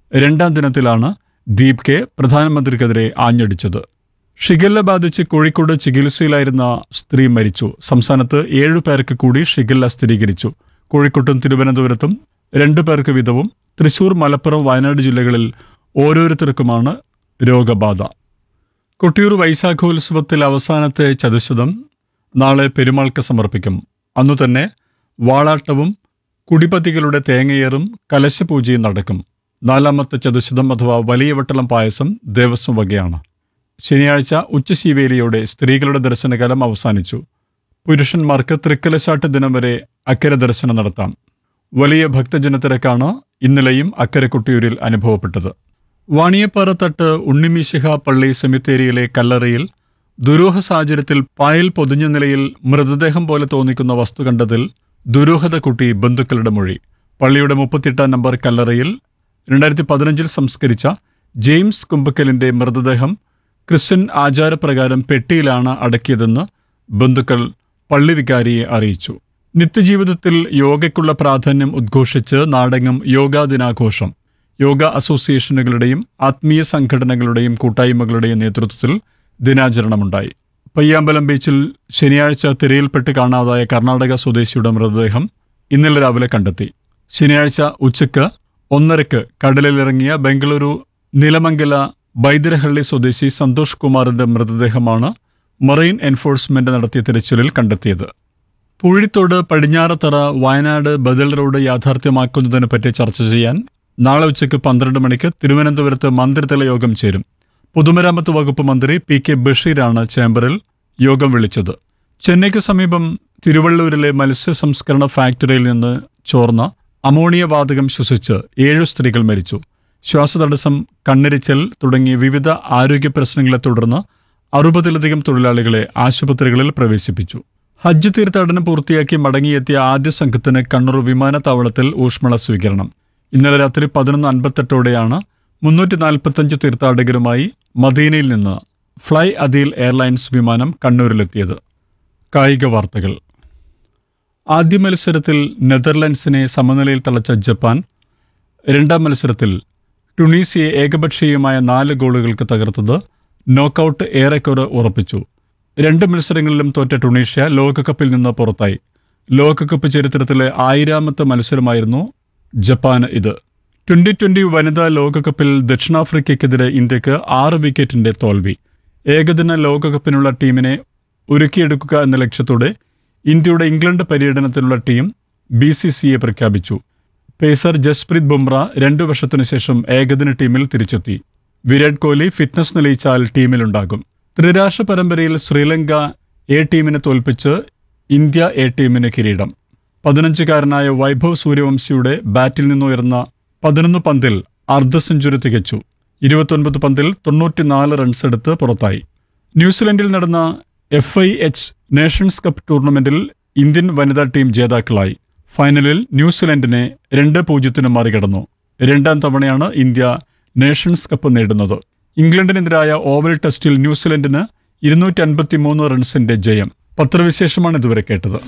രണ്ടാം ദിനത്തിലാണ് ദീപ് കെ പ്രധാനമന്ത്രിക്കെതിരെ ആഞ്ഞടിച്ചത് ഷിഗല്ല ബാധിച്ച് കോഴിക്കോട് ചികിത്സയിലായിരുന്ന സ്ത്രീ മരിച്ചു സംസ്ഥാനത്ത് ഏഴു പേർക്ക് കൂടി ഷിഗല്ല സ്ഥിരീകരിച്ചു കോഴിക്കോട്ടും തിരുവനന്തപുരത്തും രണ്ടു പേർക്ക് വീതവും തൃശൂർ മലപ്പുറം വയനാട് ജില്ലകളിൽ ഓരോരുത്തർക്കുമാണ് രോഗബാധ കൊട്ടിയൂർ വൈശാഖോത്സവത്തിൽ അവസാനത്തെ ചതുശതം നാളെ പെരുമാൾക്ക് സമർപ്പിക്കും അന്നു തന്നെ വാളാട്ടവും കുടിപതികളുടെ തേങ്ങയേറും കലശപൂജയും നടക്കും നാലാമത്തെ ചതുശതം അഥവാ വലിയ വട്ടളം പായസം ദേവസ്വം വകയാണ് ശനിയാഴ്ച ഉച്ചശീവേലിയോടെ സ്ത്രീകളുടെ ദർശനകാലം അവസാനിച്ചു പുരുഷന്മാർക്ക് തൃക്കലശാട്ട് ദിനം വരെ അക്കരെ ദർശനം നടത്താം വലിയ ഭക്തജനത്തിരക്കാണ് ഇന്നലെയും അക്കരെ കൊട്ടിയൂരിൽ അനുഭവപ്പെട്ടത് വാണിയപ്പാറ തട്ട് ഉണ്ണിമിശിഹ പള്ളി സെമിത്തേരിയിലെ കല്ലറയിൽ ദുരൂഹ സാഹചര്യത്തിൽ പായൽ പൊതിഞ്ഞ നിലയിൽ മൃതദേഹം പോലെ തോന്നിക്കുന്ന വസ്തു കണ്ടതിൽ ദുരൂഹത കൂട്ടി ബന്ധുക്കളുടെ മൊഴി പള്ളിയുടെ മുപ്പത്തിയെട്ടാം നമ്പർ കല്ലറയിൽ രണ്ടായിരത്തി പതിനഞ്ചിൽ സംസ്കരിച്ച ജെയിംസ് കുമ്പക്കലിന്റെ മൃതദേഹം ക്രിസ്ത്യൻ ആചാരപ്രകാരം പെട്ടിയിലാണ് അടക്കിയതെന്ന് ബന്ധുക്കൾ പള്ളി വികാരിയെ അറിയിച്ചു നിത്യജീവിതത്തിൽ യോഗയ്ക്കുള്ള പ്രാധാന്യം ഉദ്ഘോഷിച്ച് നാടെങ്ങും യോഗാ ദിനാഘോഷം യോഗ അസോസിയേഷനുകളുടെയും ആത്മീയ സംഘടനകളുടെയും കൂട്ടായ്മകളുടെയും നേതൃത്വത്തിൽ ദിനാചരണമുണ്ടായി പയ്യാമ്പലം ബീച്ചിൽ ശനിയാഴ്ച തിരയിൽപ്പെട്ട് കാണാതായ കർണാടക സ്വദേശിയുടെ മൃതദേഹം ഇന്നലെ രാവിലെ കണ്ടെത്തി ശനിയാഴ്ച ഉച്ചയ്ക്ക് ഒന്നരക്ക് കടലിലിറങ്ങിയ ബംഗളൂരു നിലമംഗല ബൈദരഹള്ളി സ്വദേശി സന്തോഷ് കുമാറിന്റെ മൃതദേഹമാണ് മറൈൻ എൻഫോഴ്സ്മെന്റ് നടത്തിയ തിരച്ചിലിൽ കണ്ടെത്തിയത് പൂഴിത്തോട് പടിഞ്ഞാറത്തറ വയനാട് ബദൽ റോഡ് യാഥാർത്ഥ്യമാക്കുന്നതിനെ പറ്റി ചർച്ച ചെയ്യാൻ നാളെ ഉച്ചയ്ക്ക് പന്ത്രണ്ട് മണിക്ക് തിരുവനന്തപുരത്ത് മന്ത്രിതല യോഗം ചേരും പൊതുമരാമത്ത് വകുപ്പ് മന്ത്രി പി കെ ബഷീറാണ് ചേംബറിൽ യോഗം വിളിച്ചത് ചെന്നൈക്ക് സമീപം തിരുവള്ളൂരിലെ മത്സ്യ സംസ്കരണ ഫാക്ടറിയിൽ നിന്ന് ചോർന്ന അമോണിയ വാതകം ശ്വസിച്ച് ഏഴു സ്ത്രീകൾ മരിച്ചു ശ്വാസതടസ്സം കണ്ണിരിച്ചൽ തുടങ്ങിയ വിവിധ ആരോഗ്യ പ്രശ്നങ്ങളെ തുടർന്ന് അറുപതിലധികം തൊഴിലാളികളെ ആശുപത്രികളിൽ പ്രവേശിപ്പിച്ചു ഹജ്ജ് തീർത്ഥാടനം പൂർത്തിയാക്കി മടങ്ങിയെത്തിയ ആദ്യ സംഘത്തിന് കണ്ണൂർ വിമാനത്താവളത്തിൽ ഊഷ്മള സ്വീകരണം ഇന്നലെ രാത്രി പതിനൊന്ന് അൻപത്തെട്ടോടെയാണ് മുന്നൂറ്റി നാൽപ്പത്തഞ്ച് തീർത്ഥാടകരുമായി മദീനയിൽ നിന്ന് ഫ്ലൈ അദീൽ എയർലൈൻസ് വിമാനം കണ്ണൂരിലെത്തിയത് കായിക വാർത്തകൾ ആദ്യ മത്സരത്തിൽ നെതർലൻഡ്സിനെ സമനിലയിൽ തളച്ച ജപ്പാൻ രണ്ടാം മത്സരത്തിൽ ടുണീസിയെ ഏകപക്ഷീയമായ നാല് ഗോളുകൾക്ക് തകർത്തത് നോക്കൌട്ട് ഏറെക്കുറെ ഉറപ്പിച്ചു രണ്ട് മത്സരങ്ങളിലും തോറ്റ ടുണീഷ്യ ലോകകപ്പിൽ നിന്ന് പുറത്തായി ലോകകപ്പ് ചരിത്രത്തിലെ ആയിരാമത്തെ മത്സരമായിരുന്നു ജപ്പാന് ഇത് ട്വന്റി ട്വന്റി വനിതാ ലോകകപ്പിൽ ദക്ഷിണാഫ്രിക്കയ്ക്കെതിരെ ഇന്ത്യക്ക് ആറ് വിക്കറ്റിന്റെ തോൽവി ഏകദിന ലോകകപ്പിനുള്ള ടീമിനെ ഒരുക്കിയെടുക്കുക എന്ന ലക്ഷ്യത്തോടെ ഇന്ത്യയുടെ ഇംഗ്ലണ്ട് പര്യടനത്തിനുള്ള ടീം ബി സി സിയെ പ്രഖ്യാപിച്ചു പേസർ ജസ്പ്രീത് ബുംറ രണ്ടു വർഷത്തിനു ശേഷം ഏകദിന ടീമിൽ തിരിച്ചെത്തി വിരാട് കോഹ്ലി ഫിറ്റ്നസ് തെളിയിച്ചാൽ ടീമിലുണ്ടാകും ത്രിരാഷ്ട്ര പരമ്പരയിൽ ശ്രീലങ്ക എ ടീമിനെ തോൽപ്പിച്ച് ഇന്ത്യ എ ടീമിന് കിരീടം പതിനഞ്ചുകാരനായ വൈഭവ് സൂര്യവംശിയുടെ ബാറ്റിൽ നിന്നുയർന്ന പതിനൊന്ന് പന്തിൽ അർദ്ധ സെഞ്ചുറി തികച്ചു ഇരുപത്തൊൻപത് പന്തിൽ തൊണ്ണൂറ്റിനാല് റൺസ് എടുത്ത് പുറത്തായി ന്യൂസിലൻഡിൽ നടന്ന F I H Nations Cup ടൂർണമെന്റിൽ ഇന്ത്യൻ വനിതാ ടീം ജേതാക്കളായി ഫൈനലിൽ ന്യൂസിലൻഡിനെ രണ്ട് പൂജ്യത്തിന് മറികടന്നു രണ്ടാം തവണയാണ് ഇന്ത്യ നേഷൻസ് കപ്പ് നേടുന്നത് ഇംഗ്ലണ്ടിനെതിരായ ഓവൽ ടെസ്റ്റിൽ ന്യൂസിലൻഡിന് ഇരുന്നൂറ്റി അൻപത്തി മൂന്ന് റൺസിന്റെ ജയം പത്രവിശേഷമാണ് ഇതുവരെ കേട്ടത്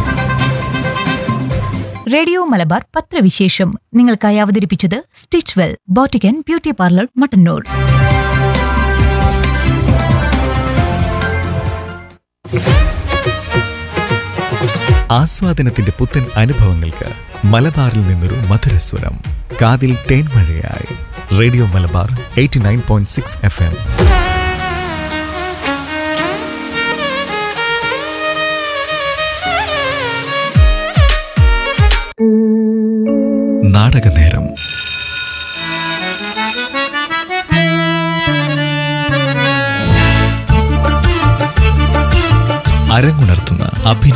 റേഡിയോ മലബാർ പത്രവിശേഷം നിങ്ങൾക്കായി അവതരിപ്പിച്ചത് stitch well boutique and beauty parlour Mattannur ആസ്വാദനത്തിന്റെ പുത്തൻ അനുഭവങ്ങൾക്ക് മലബാറിൽ നിന്നൊരു മധുരസ്വരം കാതിൽ തേൻമഴയായി radio Malabar eighty nine point six F M നാടകനേരം അരങ്ങുണർത്തുന്ന അഭിനയ